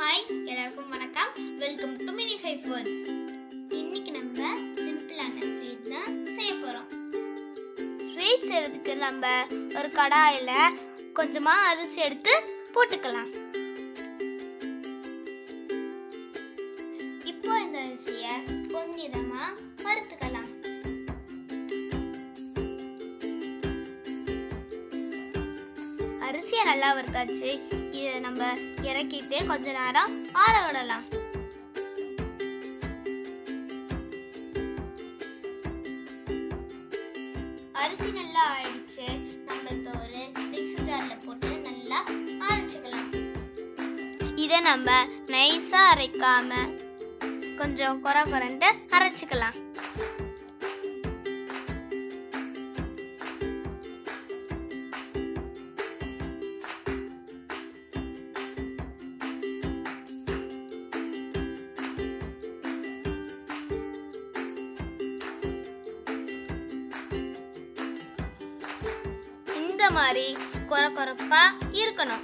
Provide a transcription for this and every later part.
hi எல்லாருக்கும் வணக்கம் welcome to mini five foods இன்னைக்கு நம்ம சிம்பிளான ஸ்வீட் தான் செய்ய போகிறோம் ஸ்வீட் செய்யறதுக்கு நம்ம ஒரு கடாயில் கொஞ்சமாக அரிசி எடுத்து போட்டுக்கலாம் இப்போ இந்த அரிசியை பொன்னிறமாக வறுத்துக்கலாம் அரிசியை நல்லா வறுத்தாச்சு இதை நம்ம இறக்கிட்டு கொஞ்ச நேரம் ஆற விடலாம் அரிசி நல்லா ஆயிடுச்சு நம்ம இப்போ ஒரு மிக்ஸி ஜார்ல போட்டு நல்லா அரைச்சுக்கலாம் இதை நம்ம நைஸா அரைக்காம கொஞ்சம் குறை குறைண்டு அரைச்சுக்கலாம் இந்த மாதிரி குறை குறைப்பா இருக்கணும்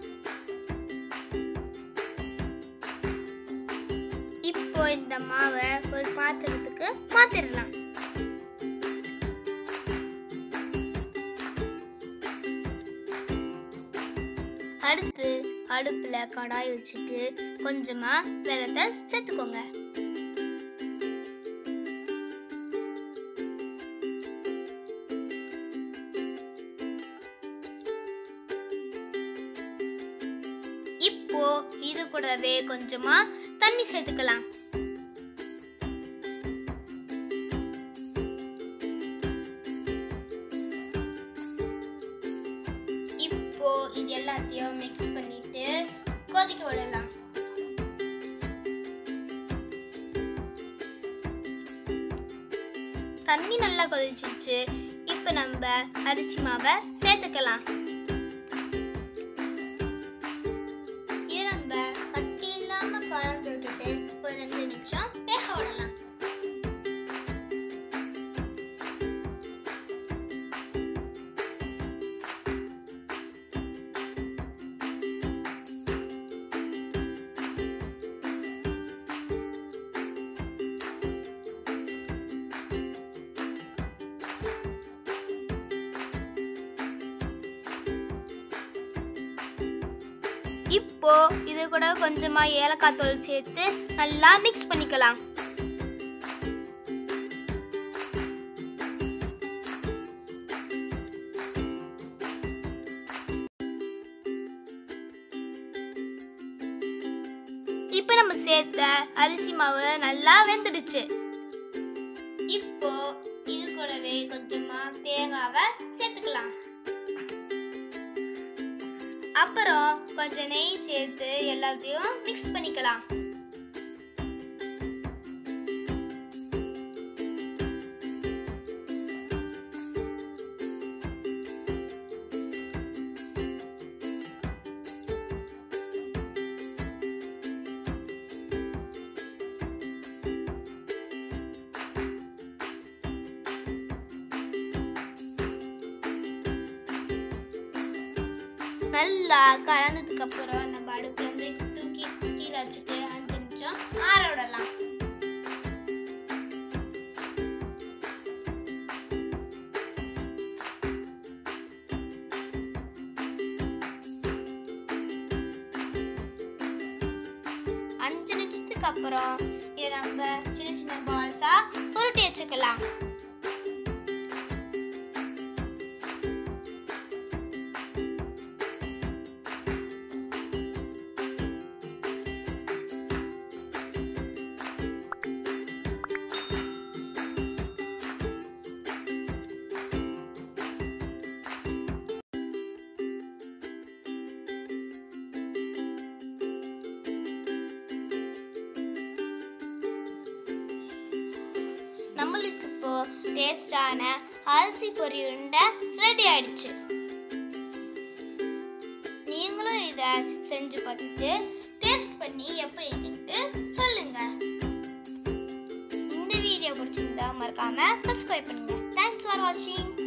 இப்போ இந்த மாவை ஒரு பாத்திரத்துக்கு மாத்திரலாம் அடுத்து அடுப்புல கடாய் வச்சுட்டு கொஞ்சமா வெள்ளத்தை சேர்த்துக்கோங்க இப்போ இது கூடவே கொஞ்சமா தண்ணி சேர்த்துக்கலாம் இப்போ இது எல்லாத்தையும் மிக்ஸ் பண்ணிட்டு கொதிக்க விடலாம் தண்ணி நல்லா கொதிச்சிருச்சு இப்போ நம்ம அரிசி மாவை சேர்த்துக்கலாம் இது நம்ம கட்டி இல்லாம கலந்து விட்டுட்டு ஒரு ரெண்டு நிமிஷம் வேக விடலாம் இப்போ இது கூட கொஞ்சமா ஏலக்காய் தூள் சேர்த்து நல்லா மிக்ஸ் பண்ணிக்கலாம் இப்போ நம்ம சேர்த்த அரிசி மாவு நல்லா வெந்துடுச்சு இப்போ இது கூடவே கொஞ்சமா தேங்காவை சேர்த்துக்கலாம் அப்புறம் கொஞ்சம் நெய் சேர்த்து எல்லாத்தையும் மிக்ஸ் பண்ணிக்கலாம் நல்லா கலந்ததுக்கு அப்புறம் நம்ம அடுப்புல இருந்து தூக்கி கீழே வச்சுட்டு அஞ்சு நிமிஷம் ஆற விடலாம் அஞ்சு நிமிஷத்துக்கு அப்புறம் இதை நம்ம சின்ன சின்ன பால்ஸா உருட்டி வச்சுக்கலாம் நம்மளுக்கு இப்போ டேஸ்டான அரிசி பொரி உருண்டை ரெடி ஆயிடுச்சு நீங்களும் இதை செஞ்சு பார்த்துட்டு டேஸ்ட் பண்ணி எப்படி இருக்குன்ட்டு சொல்லுங்க இந்த வீடியோ பிடிச்சிருந்தா மறக்காம சப்ஸ்கிரைப் பண்ணுங்க தேங்க்ஸ் ஃபார் வாட்சிங்